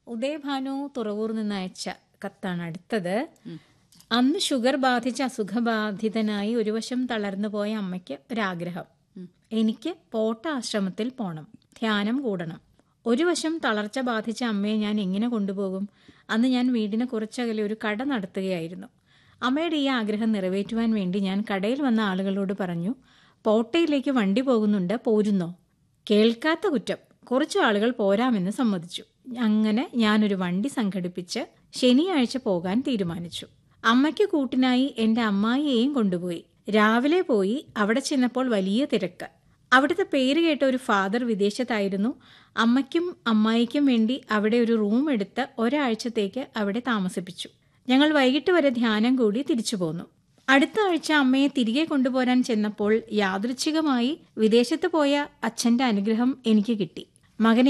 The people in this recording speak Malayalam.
ഉദയഭാനു തുറവൂർ നിന്ന് അയച്ച കത്താണ് അടുത്തത് അന്ന് ഷുഗർ ബാധിച്ച അസുഖബാധിതനായി ഒരു വശം തളർന്നു പോയ അമ്മയ്ക്ക് ഒരാഗ്രഹം എനിക്ക് പോട്ട ആശ്രമത്തിൽ പോണം ധ്യാനം കൂടണം ഒരു വശം തളർച്ച ബാധിച്ച അമ്മയെ ഞാൻ എങ്ങനെ കൊണ്ടുപോകും അന്ന് ഞാൻ വീടിന് കുറച്ചകലെ ഒരു കട നടത്തുകയായിരുന്നു അമ്മയുടെ ഈ ആഗ്രഹം നിറവേറ്റുവാൻ വേണ്ടി ഞാൻ കടയിൽ വന്ന ആളുകളോട് പറഞ്ഞു പോട്ടയിലേക്ക് വണ്ടി പോകുന്നുണ്ട് പോരുന്നോ കേൾക്കാത്ത കുറ്റം കുറച്ചു ആളുകൾ പോരാമെന്ന് സമ്മതിച്ചു അങ്ങനെ ഞാനൊരു വണ്ടി സംഘടിപ്പിച്ച് ശനിയാഴ്ച പോകാൻ തീരുമാനിച്ചു അമ്മയ്ക്ക് കൂട്ടിനായി എൻ്റെ അമ്മായിയെയും കൊണ്ടുപോയി രാവിലെ പോയി അവിടെ ചെന്നപ്പോൾ വലിയ തിരക്ക് അവിടുത്തെ പേര് കേട്ട ഒരു ഫാദർ വിദേശത്തായിരുന്നു അമ്മയ്ക്കും അമ്മായിക്കും വേണ്ടി അവിടെ ഒരു റൂം എടുത്ത് ഒരാഴ്ചത്തേക്ക് അവിടെ താമസിപ്പിച്ചു ഞങ്ങൾ വൈകിട്ട് വരെ ധ്യാനം കൂടി തിരിച്ചു പോന്നു അടുത്ത ആഴ്ച അമ്മയെ തിരികെ കൊണ്ടുപോരാൻ ചെന്നപ്പോൾ യാദൃച്ഛികമായി വിദേശത്ത് പോയ അച്ഛന്റെ അനുഗ്രഹം എനിക്ക് കിട്ടി മകൻ